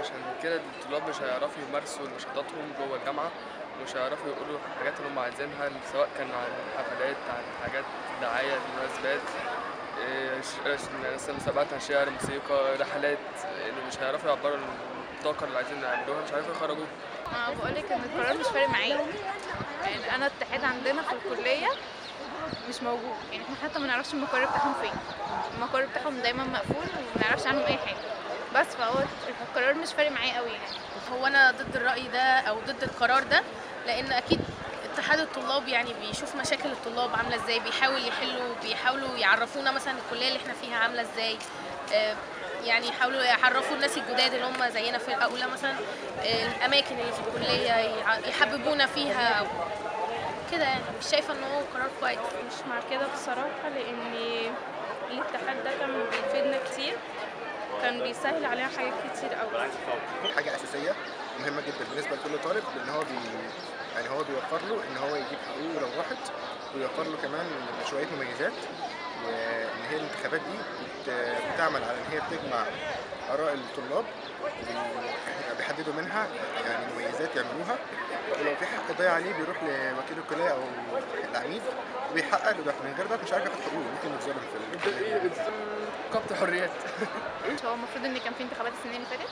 عشان كده الطلاب مش هيعرفوا يمارسوا نشاطاتهم جوه الجامعة ومش هيعرفوا يقولوا الحاجات اللي هم عايزينها سواء كان عن حفلات عن حاجات دعاية مناسبات إيه، ش- ش- مثلا مسابقات عن شعر موسيقى رحلات اللي مش هيعرفوا يعبروا عن الطاقة اللي عايزين يعملوها مش هيعرفوا يخرجوها انا بقول لك ان القرار مش فارق معايا يعني انا الاتحاد عندنا في الكليه مش موجود يعني احنا حتى ما نعرفش المقر بتاعهم فين المقر بتاعهم دايما مقفول وما نعرفش عنهم اي حاجه بس فهو القرار مش فارق معايا قوي يعني هو انا ضد الراي ده او ضد القرار ده لان اكيد اتحاد الطلاب يعني بيشوف مشاكل الطلاب عامله ازاي بيحاول يحلوا بيحاولوا يعرفونا مثلا الكليه اللي احنا فيها عامله ازاي آه، يعني يحاولوا يعرفوا الناس الجداد اللي هم زينا في الاولى مثلا آه، الاماكن اللي في الكليه يع- يحببونا فيها كده يعني مش شايفه ان هو قرار كويس مش مع كده بصراحة لأن الاتحاد ده كان بيفيدنا كتير كان بيسهل علينا حاجات كتير أوي حاجه اساسيه مهمه جدا بالنسبه لكل طالب لان هو بي يعني هو بيوفر له ان هو يجيب حقوقه لو راحت ويوفر له كمان شويه مميزات وان هي الانتخابات دي بت- بتعمل على ان هي بتجمع اراء الطلاب وبي- بيحددوا منها يعني مميزات يعملوها ولو في حق ضايع عليه بيروح لوكيل الكليه او العميد وبيحقق له ده من غير ده مش عارف ياخد حقوقه ممكن يتظلم في ال- قبض حريات مش هو المفروض ان كان في انتخابات السنين اللي فاتت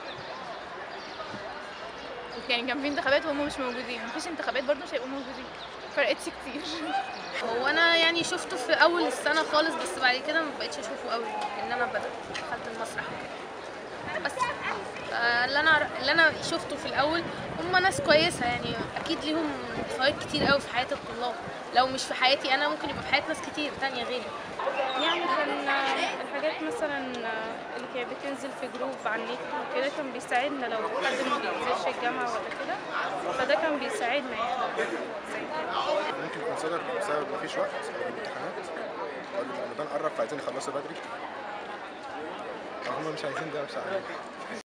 يعني كان في انتخابات وهم مش موجودين مفيش انتخابات برضه مش هيبقوا موجودين فرقتش كتير هو انا يعني شفته في اول السنه خالص بس بعد كده ما بقتش اشوفه قوي لان انا بدات دخلت المسرح وكده بس آه، اللي انا اللي انا شفته في الاول هم ناس كويسه يعني اكيد ليهم فوائد كتير قوي في حياه الطلاب لو مش في حياتي انا ممكن يبقى في حياه ناس كتير تانية غيري يعني كان الحاجات مثلا اللي كانت بتنزل في جروب على النت وكده كان بيساعدنا لو حد ما بينزلش الجامعة ولا كده فده كان بيساعدنا يعني زي كده ممكن يكون صدر بسبب مفيش وقت الامتحانات او رمضان قرب فعايزين يخلصوا بدري او هم مش عايزين ده مش عارف